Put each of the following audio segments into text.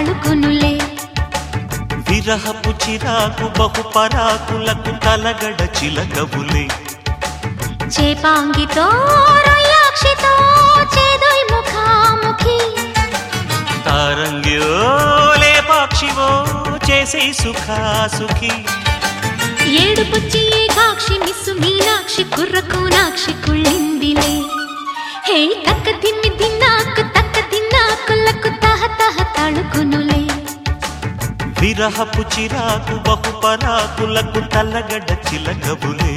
తళుకునులే విరహపు చిరాకు బహు పరాకులకు తలగడ చిలకవులే చేపాంగితో రొయ్యాక్షితో చేదోయ్ ముఖాముఖి తారంగ్యో లేపాక్షివో చేసే సుఖాసుఖి ఏడు పుచ్చి ఏకాక్షి మిస్సు మీనాక్షి కుర్రకు నాక్షి కుళ్ళిందిలే హే తక్క దిమ్మి దిన్నాకు తక్క దిన్నాకులకు తహ తహ తళుకునులే విరహపు చిరాకు బహు పరాకులకు తలగడ చిలకవులే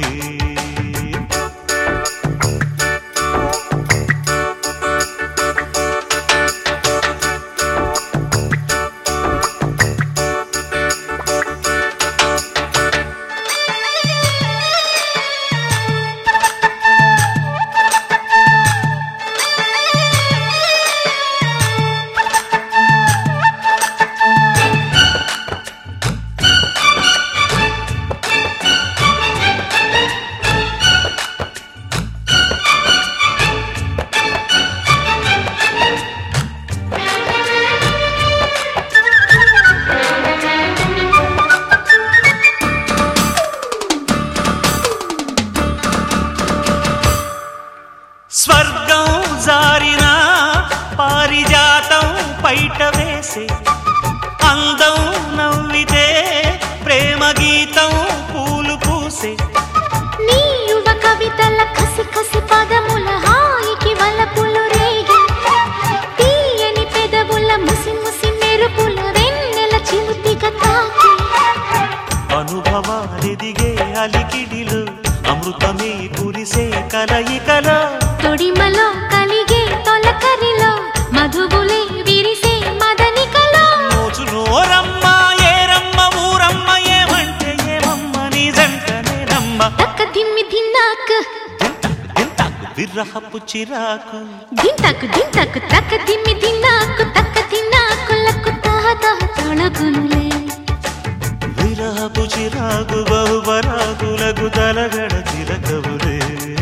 స్వర్గం జారిన పారిజాతం పైట వేసే అందం నవ్వితే ప్రేమ గీతం పూలు పూసే నీ యువ కవితల కసి కసి పదముల హాయికి వలపులు రేగి తీయని పెదవుల ముసి ముసి మెరుపుల వెన్నెల చిముతిగా తాకి అనుభవాలెదిగే అలికిడిలో అమృతమే కురిసే కలయికలో తొడిమలో కలిగే తొలకరిలో మధువులే విరిసే మదనికలో మోచునోరమ్మ ఏరమ్మ ఊరమ్మ ఏమంటే ఏమమ్మ నీ జంటనేనమ్మ తక్క దిమ్మి దిన్నాక దింతాకు విరహపు చిరాకు దింతకు దింతకు తక్క దిమ్మి దిన్నాకు తక్క దిన్నాకులకు తహ తహ తొలగునులే విరహపు చిరాకు బహుబరాకులకు తలగడ చిలకవులే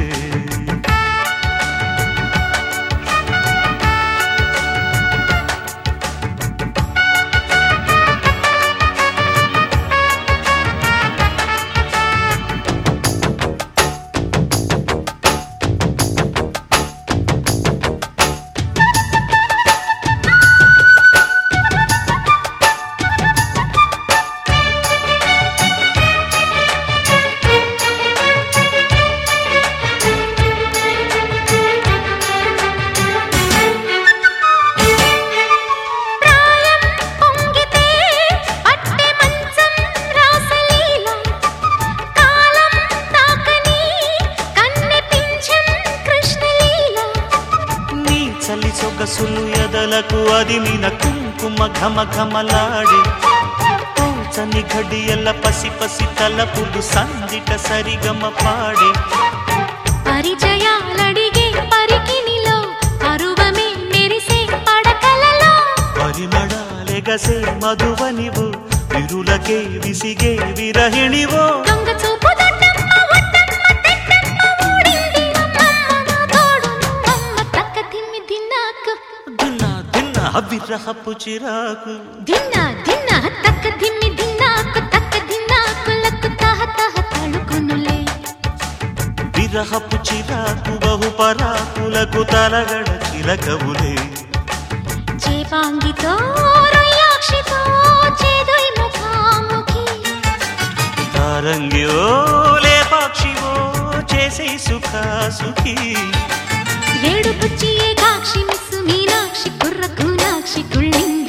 ప్రాయం పొంగితే పట్టె మంచం రాసలీల కాలం తాకని కన్నె పింఛం కృష్ణలీల నీ చలి సొగసులు ఎదలకు అదిమిన కుంకుమ ఘమ ఘమలాడి పూచని ఘడియల పసి పసి తలపులు సందిట సరిగమ పాడి పరిచయాలడిగే పరికినిలో పరువమే మెరిసే పడకలలో పరిమళాలెగసే మధువనివు విరులకే విసిగే విరహిణివో దొంగ చూపు దొడ్డమ్మ ఒడ్డమ్మ తెడ్డమ్మ ఊడింది అమ్మమ్మ నా తోడు నువ్వమ్మ తక్క దిమ్మి దిన్నాక దిన్న దిన్న విరహపు చిరాకు దిన్న దిన్న తక్క దిమ్మి దిన్నాకు తక్క దిన్నాకులకు తహ తహ తళుకునులే విరహపు చిరాకు బహు పరాకులకు తలగడ చిలకవులే చేపాంగితో రొయ్యాక్షితో చేదొయ్ ముఖాముఖి తారంగియో లేపాక్షివో చేసే సుఖాసుఖీ ఏడు పుచ్చి ఏకాక్షి మిస్సు మీనాక్షి కుర్రకు నాక్షి కుళ్ళింది